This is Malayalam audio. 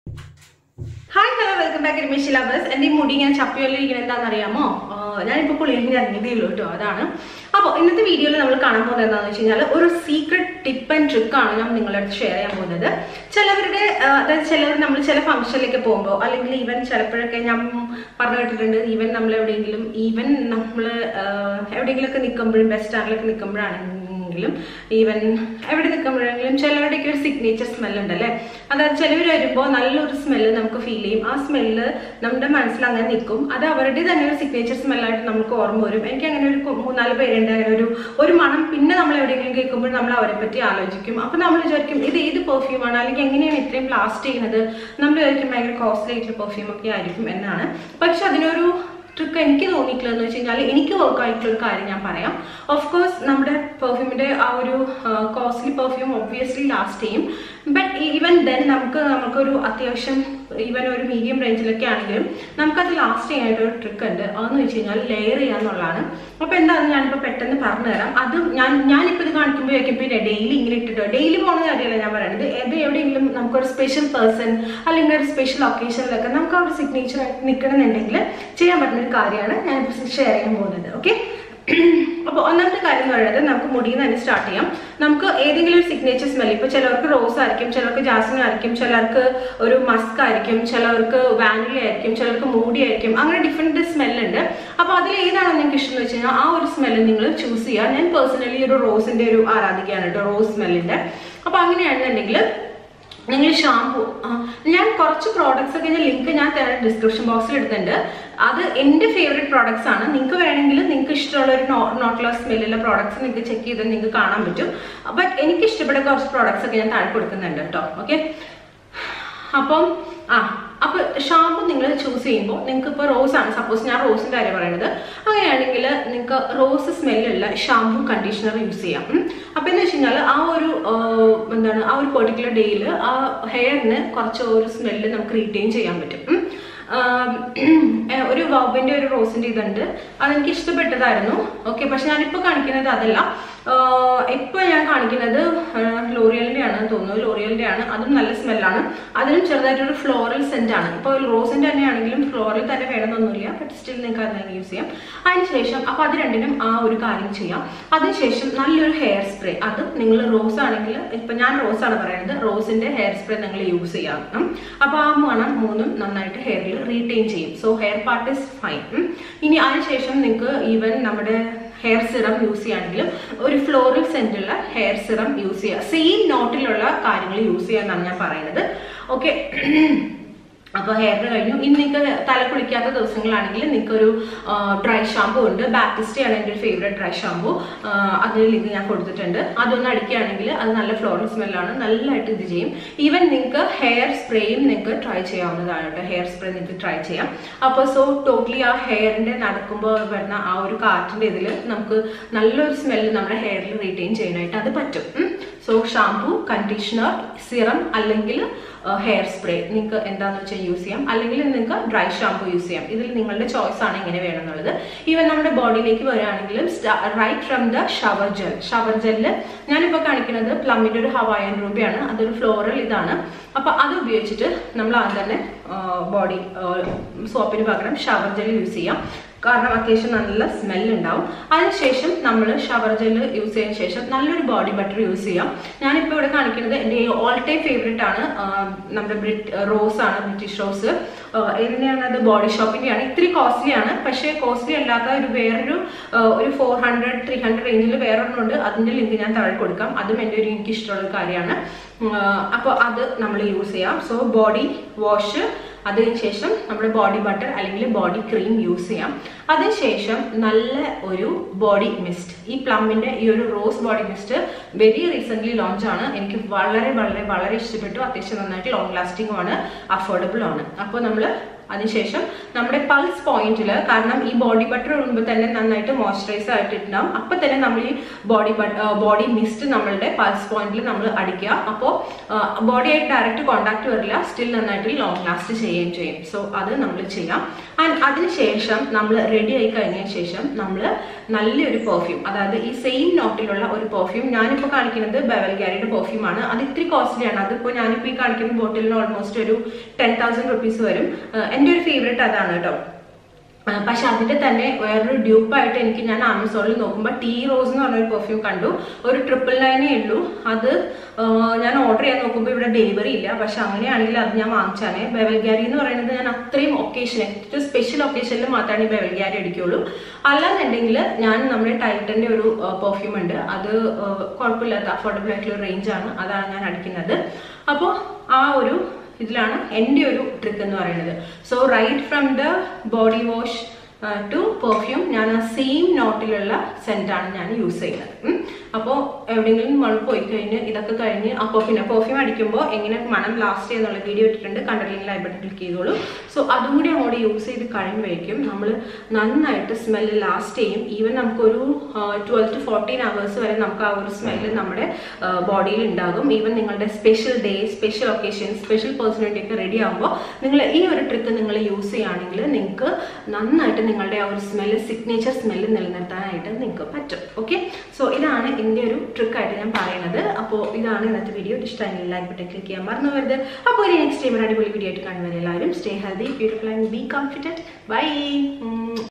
Hi hello welcome back Ramesh lovers എൻ്റെ ഈ മുടി ഞാൻ ചപ്പിയോലിരിക്കുന്നത് എന്താണെന്ന് അറിയാമോ ഞാനിപ്പോൾ കുളിയിൽ ഇറങ്ങിയതേ ഉള്ളൂ കേട്ടോ അതാണ് അപ്പോൾ ഇന്നത്തെ വീഡിയോയിൽ നമ്മൾ കാണാൻ പോകുന്നത് എന്താണെന്ന് വെച്ച് കഴിഞ്ഞാൽ ഒരു സീക്രട്ട് ടിപ്പ് ആൻഡ് ട്രിക്കാണ് ഞാൻ നിങ്ങളുടെ അടുത്ത് ഷെയർ ചെയ്യാൻ പോകുന്നത് ചിലവരുടെ ആ, അതായത് ചിലവർ നമ്മൾ ചില ഫംഗ്ഷനിലേക്ക് പോകുമ്പോൾ അല്ലെങ്കിൽ ഈവൻ ചിലപ്പോഴൊക്കെ ഞാൻ പറഞ്ഞു കേട്ടിട്ടുണ്ട് ഈവൻ നമ്മൾ എവിടെയെങ്കിലും ഈവൻ നമ്മൾ എവിടെയെങ്കിലുമൊക്കെ നിൽക്കുമ്പോഴും ബസ് സ്റ്റാൻഡിലൊക്കെ നിൽക്കുമ്പോഴാണെങ്കിലും ഈവൻ എവിടെ നിൽക്കുമ്പോഴെങ്കിലും ചിലരുടെയൊക്കെ ഒരു സിഗ്നേച്ചർ സ്മെൽ ഉണ്ടല്ലേ അതായത് ചിലവർ വരുമ്പോൾ നല്ലൊരു സ്മെല്ല് നമുക്ക് ഫീൽ ചെയ്യും ആ സ്മെല്ല് നമ്മുടെ മനസ്സിൽ അങ്ങനെ നിൽക്കും അത് അവരുടെ തന്നെ ഒരു സിഗ്നേച്ചർ സ്മെല്ലായിട്ട് നമുക്ക് ഓർമ്മ വരും എനിക്ക് അങ്ങനെ ഒരു കു- മൂന്നാല് പേരുണ്ട് അങ്ങനെ ഒരു ഒരു മണം പിന്നെ നമ്മൾ എവിടെയെങ്കിലും കേൾക്കുമ്പോൾ നമ്മൾ അവരെ പറ്റി ആലോചിക്കും അപ്പൊ നമ്മൾ വിചാരിക്കും ഇത് ഏത് പെർഫ്യൂം ആണ് അല്ലെങ്കിൽ എങ്ങനെയാണ് ഇത്രയും ലാസ്റ്റ് ചെയ്യുന്നത് നമ്മൾ വിചാരിക്കും ഭയങ്കര കോസ്റ്റ്ലി ആയിട്ടുള്ള പെർഫ്യൂം ഒക്കെ ആയിരിക്കും എന്നാണ് പക്ഷെ അതിനൊരു ട്രിക്ക് എനിക്ക് തോന്നിയിട്ടുള്ളതെന്ന് വെച്ച് കഴിഞ്ഞാൽ എനിക്ക് വർക്ക് ആയിട്ടുള്ള ഒരു കാര്യം ഞാൻ പറയാം ഓഫ് കോഴ്സ് നമ്മുടെ പെർഫ്യൂമിന്റെ ആ ഒരു കോസ്റ്റ്ലി പെർഫ്യൂം ഒബ്വിയസ്ലി ലാസ്റ്റ് ചെയ്യും ബട്ട് ഈവൻ ദെൻ നമുക്ക് നമുക്കൊരു അത്യാവശ്യം ഈവൻ ഒരു മീഡിയം റേഞ്ചിലൊക്കെ ആണെങ്കിലും നമുക്കത് ലാസ്റ്റ് ചെയ്യാനായിട്ട് ഒരു ട്രിക്ക് ഉണ്ട് അതെന്ന് വെച്ച് കഴിഞ്ഞാൽ ലെയർ ചെയ്യാന്നുള്ളതാണ് അപ്പോൾ എന്താണെന്ന് ഞാനിപ്പോൾ പെട്ടെന്ന് പറഞ്ഞു തരാം അത് ഞാൻ ഞാനിപ്പോൾ ഇത് കാണിക്കുമ്പോഴേക്കും പിന്നെ ഡെയിലി ഇങ്ങനെ ഇട്ടിട്ടോ ഡെയിലി പോകുന്ന കാര്യമല്ല ഞാൻ പറയുന്നത് ഇത് എവിടെയെങ്കിലും നമുക്കൊരു സ്പെഷ്യൽ പേഴ്സൺ അല്ലെങ്കിൽ ഒരു സ്പെഷ്യൽ ഒക്കേഷനിലൊക്കെ നമുക്ക് ആ ഒരു സിഗ്നേച്ചർ നിൽക്കണമെന്നുണ്ടെങ്കിൽ ചെയ്യാൻ പറ്റുന്ന ഒരു കാര്യമാണ് ഞാനിപ്പോൾ ഷെയർ ചെയ്യാൻ പോകുന്നത് ഓക്കെ അപ്പോൾ ഒന്നാമത്തെ കാര്യം എന്ന് പറയുന്നത് നമുക്ക് മുടിയിൽ നിന്ന് തന്നെ സ്റ്റാർട്ട് ചെയ്യാം നമുക്ക് ഏതെങ്കിലും ഒരു സിഗ്നേച്ചർ സ്മെൽ ഇപ്പോൾ ചിലർക്ക് റോസ് ആയിരിക്കും ചിലർക്ക് ജാസ്മിൻ ആയിരിക്കും ചിലർക്ക് ഒരു മസ്ക് ആയിരിക്കും ചിലർക്ക് വാനില ആയിരിക്കും ചിലർക്ക് മൂടി ആയിരിക്കും അങ്ങനെ ഡിഫറെൻറ്റ് സ്മെല്ലുണ്ട് അപ്പോൾ അതിൽ ഏതാണോ നിങ്ങൾക്ക് ഇഷ്ടം എന്ന് വെച്ച് കഴിഞ്ഞാൽ ആ ഒരു സ്മെല്ല് നിങ്ങൾ ചൂസ് ചെയ്യുക ഞാൻ പേഴ്സണലി ഒരു റോസിൻ്റെ ഒരു ആരാധികയാണ് കേട്ടോ റോസ് സ്മെല്ലിൻ്റെ അപ്പോൾ അങ്ങനെയാണെന്നുണ്ടെങ്കിൽ നിങ്ങൾ ഷാമ്പു ഞാൻ കുറച്ച് പ്രോഡക്ട്സ് ഒക്കെ ഞാൻ ലിങ്ക് ഞാൻ തരാൻ ഡിസ്ക്രിപ്ഷൻ ബോക്സിൽ എടുത്തിട്ടുണ്ട് അത് എൻ്റെ ഫേവറേറ്റ് പ്രോഡക്ട്സ് ആണ് നിങ്ങൾക്ക് വേണമെങ്കിൽ നിങ്ങൾക്ക് ഇഷ്ടമുള്ള ഒരു നോട്ട്ലെസ് സ്മെല്ലുള്ള പ്രോഡക്ട്സ് നിങ്ങൾക്ക് ചെക്ക് ചെയ്ത് നിങ്ങൾക്ക് കാണാൻ പറ്റും ബട്ട് എനിക്ക് ഇഷ്ടപ്പെട്ട കുറച്ച് പ്രോഡക്ട്സ് ഒക്കെ ഞാൻ താഴെ കൊടുക്കുന്നുണ്ട് കേട്ടോ ഓക്കെ അപ്പം ആ അപ്പൊ ഷാമ്പു നിങ്ങൾ ചൂസ് ചെയ്യുമ്പോൾ നിങ്ങൾക്ക് ഇപ്പോൾ റോസ് ആണ് സപ്പോസ് ഞാൻ റോസിന്റെ കാര്യം പറയുന്നത് അങ്ങനെയാണെങ്കിൽ നിങ്ങൾക്ക് റോസ് സ്മെല്ലുള്ള ഷാമ്പു കണ്ടീഷണർ യൂസ് ചെയ്യാം ഉം. അപ്പൊ എന്ന് വെച്ച് കഴിഞ്ഞാൽ ആ ഒരു ആ, എന്താണ് ആ ഒരു പെർട്ടിക്കുലർ ഡേയിൽ ആ ഹെയറിന് കുറച്ച് ഒരു സ്മെല്ല് നമുക്ക് റീറ്റെയിൻ ചെയ്യാൻ പറ്റും ഉം. ആം, ഏഹ് ഒരു വൗബിന്റെ ഒരു റോസിന്റെ ഇതുണ്ട് അതെനിക്ക് ഇഷ്ടപ്പെട്ടതായിരുന്നു ഓക്കെ പക്ഷെ ഞാനിപ്പോൾ കാണിക്കുന്നത് അതല്ല ഇപ്പോൾ ഞാൻ കാണിക്കുന്നത് ലോറിയലിന്റെ ആണ് തോന്നുന്നു ലോറിയലിന്റെ ആണ് അതും നല്ല സ്മെല്ലാണ് അതിനും ചെറുതായിട്ടൊരു ഫ്ലോറൽ സെന്റ് ആണ് ഇപ്പോൾ റോസിന്റെ തന്നെ ആണെങ്കിലും ഫ്ലോറൽ തന്നെ വേണമെന്നൊന്നുമില്ല ബട്ട് സ്റ്റിൽ നിങ്ങൾക്ക് അത് തന്നെ യൂസ് ചെയ്യാം അതിനുശേഷം അപ്പോൾ അത് രണ്ടിനും ആ ഒരു കാര്യം ചെയ്യാം അതിനുശേഷം നല്ലൊരു ഹെയർ സ്പ്രേ അതും നിങ്ങൾ റോസ് ആണെങ്കിൽ ഇപ്പം ഞാൻ റോസ് ആണ് പറയുന്നത് റോസിന്റെ ഹെയർ സ്പ്രേ നിങ്ങൾ യൂസ് ചെയ്യാം ഉം. അപ്പോൾ ആ മണം മൂന്നും നന്നായിട്ട് ഹെയറിൽ റീറ്റെയിൻ ചെയ്യും so hair part is fine ഇനി അതിനുശേഷം നിങ്ങൾക്ക് ഈവൻ നമ്മുടെ ഹെയർ സിറം യൂസ് ചെയ്യുകയാണെങ്കിലും ഒരു ഫ്ലോറൽ സെന്റുള്ള ഹെയർ സിറം യൂസ് ചെയ്യുക സെയിം നോട്ടിലുള്ള കാര്യങ്ങൾ യൂസ് ചെയ്യാന്നാണ് ഞാൻ പറയുന്നത് ഓക്കെ അപ്പോൾ ഹെയറിന് കഴിഞ്ഞു ഇനി നിങ്ങൾക്ക് തല കുളിക്കാത്ത ദിവസങ്ങളാണെങ്കിൽ നിങ്ങൾക്ക് ഒരു ഡ്രൈ ഷാമ്പു ഉണ്ട് ബാറ്റിസ്റ്റേ ആണ് എൻ്റെ ഒരു ഫേവറേറ്റ് ഡ്രൈ ഷാമ്പു അതിന് ലിങ്ക് ഞാൻ കൊടുത്തിട്ടുണ്ട് അതൊന്ന് അടിക്കുകയാണെങ്കിൽ അത് നല്ല ഫ്ലോറൽ സ്മെല്ലാണ് നല്ലതായിട്ട് ഇത് ചെയ്യും ഈവൻ നിങ്ങൾക്ക് ഹെയർ സ്പ്രേയും നിങ്ങൾക്ക് ട്രൈ ചെയ്യാവുന്നതാണ് കേട്ടോ ഹെയർ സ്പ്രേ നിങ്ങൾക്ക് ട്രൈ ചെയ്യാം അപ്പോൾ സോ ടോട്ടലി ആ ഹെയറിൻ്റെ നടക്കുമ്പോൾ വരുന്ന ആ ഒരു കാറ്റിൻ്റെ ഇതിൽ നമുക്ക് നല്ലൊരു സ്മെല്ല് നമ്മുടെ ഹെയറിൽ റീറ്റെയിൻ ചെയ്യാനായിട്ട് അത് പറ്റും സോ ഷാംപൂ കണ്ടീഷണർ സിറം അല്ലെങ്കിൽ ഹെയർ സ്പ്രേ നിങ്ങൾക്ക് എന്താണെന്ന് വെച്ചാൽ യൂസ് ചെയ്യാം അല്ലെങ്കിൽ നിങ്ങൾക്ക് ഡ്രൈ ഷാംപൂ യൂസ് ചെയ്യാം ഇതിൽ നിങ്ങളുടെ ചോയ്സ് ആണ് എങ്ങനെ വേണമെന്നുള്ളത് ഈവൻ നമ്മുടെ ബോഡിയിലേക്ക് വരികയാണെങ്കിലും right from the shower gel shower gel ഞാനിപ്പോൾ കാണിക്കുന്നത് പ്ലമ്മിൻ്റെ ഒരു ഹവായൻ രൂപയാണ് അതൊരു ഫ്ലോറൽ ഇതാണ് അപ്പോൾ അത് ഉപയോഗിച്ചിട്ട് നമ്മൾ ആദ്യം തന്നെ ബോഡി സോപ്പിന് പകരം ഷവർ ജെൽ യൂസ് ചെയ്യാം കാരണം അത്യാവശ്യം നല്ല സ്മെൽ ഉണ്ടാവും അതിനുശേഷം നമ്മൾ ഷവർ ജെല്ല് യൂസ് ചെയ്തതിന് ശേഷം നല്ലൊരു ബോഡി ബട്ടർ യൂസ് ചെയ്യാം ഞാനിപ്പോൾ ഇവിടെ കാണിക്കുന്നത് എൻ്റെ ഓൾ ടൈം ഫേവറേറ്റ് ആണ് ആ, നമ്മുടെ ബ്രിട്ട് റോസ് ആണ് ബ്രിട്ടീഷ് റോസ് ഇതിനെയാണ് അത് ബോഡി ഷോപ്പിൻ്റെയാണ് ഇത്തിരി കോസ്റ്റ്ലി ആണ് പക്ഷേ കോസ്റ്റ്ലി അല്ലാത്ത ഒരു വേറൊരു ആ, ഒരു ഫോർ ഹൺഡ്രഡ് ത്രീ ഹൺഡ്രഡ് റേഞ്ചിൽ വേറൊരെണ്ണമുണ്ട് അതിൻ്റെ ലിങ്ക് ഞാൻ താഴെ കൊടുക്കാം അതും എൻ്റെ ഒരു എനിക്ക് ഇഷ്ടമുള്ള ഒരു കാര്യമാണ് അപ്പോൾ അത് നമ്മൾ യൂസ് ചെയ്യാം സോ ബോഡി വാഷ് അതിനുശേഷം നമ്മുടെ ബോഡി ബട്ടർ അല്ലെങ്കിൽ ബോഡി ക്രീം യൂസ് ചെയ്യാം അതിനുശേഷം നല്ല ഒരു ബോഡി മിസ്റ്റ് ഈ പ്ലമ്മിന്റെ ഈ ഒരു rose body mist very recent launch ആണ് എനിക്ക് വളരെ വളരെ വളരെ ഇഷ്ടപ്പെട്ടു അത്യാവശ്യം നന്നായിട്ട് ലോങ് ലാസ്റ്റിംഗും ആണ് അഫോർഡബിൾ ആണ് അപ്പോൾ നമ്മൾ അതിനുശേഷം നമ്മുടെ പൾസ് പോയിന്റിൽ കാരണം ഈ ബോഡി ബട്ടർ ഇടുമ്പോൾ തന്നെ നന്നായിട്ട് മോയ്സ്ചറൈസ് ആയിട്ടുണ്ടാവും അപ്പൊ തന്നെ നമ്മൾ ഈ ബോഡി ബോഡി മിസ്റ്റ് നമ്മളുടെ പൾസ് പോയിന്റിൽ നമ്മൾ അടിക്കുക അപ്പോൾ ബോഡിയായിട്ട് ഡയറക്റ്റ് കോണ്ടാക്ട് വരില്ല സ്റ്റിൽ നന്നായിട്ട് ലോങ് ലാസ്റ്റ് ചെയ്യുകയും ചെയ്യും സോ അത് നമ്മൾ ചെയ്യാം ആൻഡ് അതിനുശേഷം നമ്മൾ റെഡി ആയി കഴിഞ്ഞതിന് ശേഷം നമ്മൾ നല്ലൊരു പെർഫ്യൂം അതായത് ഈ സെയിം നോട്ടിലുള്ള ഒരു പെർഫ്യൂം ഞാനിപ്പോൾ കാണിക്കുന്നത് ബെവൽഗാരിയുടെ പെർഫ്യൂം ആണ് അത് ഇത്തിരി കോസ്റ്റ്ലി ആണ് അതിപ്പോൾ ഞാനിപ്പോൾ ഈ കാണിക്കുന്ന ബോട്ടിലിന് ഓൾമോസ്റ്റ് ഒരു ടെൻ തൗസൻഡ് റുപ്പീസ് വരും ആഹ് എൻ്റെ ഒരു ഫേവറേറ്റ് അതാണ് കേട്ടോ ആ, പക്ഷെ അതിന്റെ തന്നെ വേറൊരു ഡ്യൂപ്പായിട്ട് എനിക്ക് ഞാൻ ആമസോണിൽ നോക്കുമ്പോൾ ടീ റോസ് എന്ന് പറഞ്ഞൊരു പെർഫ്യൂം കണ്ടു ഒരു ട്രിപ്പിൾ നയനേ ഉള്ളൂ അത് ആ, ഞാൻ ഓർഡർ ചെയ്യാൻ നോക്കുമ്പോൾ ഇവിടെ ഡെലിവറി ഇല്ല പക്ഷെ അങ്ങനെയാണെങ്കിൽ അത് ഞാൻ വാങ്ങിച്ചാലേ ബെവൽഗാരി എന്ന് പറയുന്നത് ഞാൻ അത്രയും ഒക്കേഷൻ ഏറ്റവും സ്പെഷ്യൽ ഒക്കേഷനിൽ മാത്രമാണ് ഈ ബെവൽഗാരി അടിക്കുള്ളൂ അല്ലാന്നുണ്ടെങ്കിൽ ഞാൻ നമ്മുടെ ടൈറ്റന്റെ ഒരു പെർഫ്യൂം ഉണ്ട് അത് ആ, കുഴപ്പമില്ലാത്ത അഫോർഡബിൾ ആയിട്ടുള്ള റേഞ്ചാണ് അതാണ് ഞാൻ അടിക്കുന്നത് അപ്പോൾ ആ ഒരു ഇതിലാണ് എൻ്റെ ഒരു ട്രിക്ക് എന്ന് പറയുന്നത് so right from the body wash to perfume ഞാൻ ആ സെയിം നോട്ടിലുള്ള സെൻറ്റാണ് ഞാൻ യൂസ് ചെയ്യുന്നത് അപ്പോൾ എവിടെയെങ്കിലും നമ്മൾ പോയി കഴിഞ്ഞ് ഇതൊക്കെ കഴിഞ്ഞ് അപ്പോൾ പിന്നെ പെർഫ്യൂം അടിക്കുമ്പോൾ എങ്ങനെ മണം ലാസ്റ്റ് ചെയ്യുന്നുള്ള വീഡിയോ ഇട്ടിട്ടുണ്ട് കണ്ടില്ലെങ്കിൽ ലൈ ബട്ടൺ ക്ലിക്ക് ചെയ്തോളൂ സോ അതും കൂടി അങ്ങോട്ട് യൂസ് ചെയ്ത് കഴിയുമ്പോഴേക്കും നമ്മൾ നന്നായിട്ട് സ്മെല്ല് ലാസ്റ്റ് ചെയ്യും ഈവൻ നമുക്കൊരു ട്വൽവ് ടു ഫോർട്ടീൻ അവേഴ്സ് വരെ നമുക്ക് ആ ഒരു സ്മെല്ല് നമ്മുടെ ബോഡിയിൽ ഉണ്ടാകും ഈവൻ നിങ്ങളുടെ special day special occasion special personality ഒക്കെ റെഡി ആകുമ്പോൾ നിങ്ങൾ ഈ ഒരു ട്രിക്ക് നിങ്ങൾ യൂസ് ചെയ്യുകയാണെങ്കിൽ നിങ്ങൾക്ക് നന്നായിട്ട് നിങ്ങളുടെ ആ ഒരു സ്മെല്ല് സിഗ്നേച്ചർ സ്മെല്ല് നിലനിർത്താനായിട്ട് നിങ്ങൾക്ക് പറ്റും ഓക്കെ സോ ഇതാണ് എൻ്റെ ഒരു ട്രിക്കായിട്ട് ഞാൻ പറയുന്നത് അപ്പോൾ ഇതാണ് ഇന്നത്തെ വീഡിയോ ഇഷ്ടമായി ലൈക്ക് ബട്ടൺ ക്ലിക്ക് ചെയ്യാൻ മറന്നു വരുത് അപ്പോൾ ഇനി നെക്സ്റ്റ് ടൈം ഒരു അടിപൊളി വീഡിയോ ആയിട്ട് കാണുന്നവരെ എല്ലാവരും stay healthy beautiful and be confident by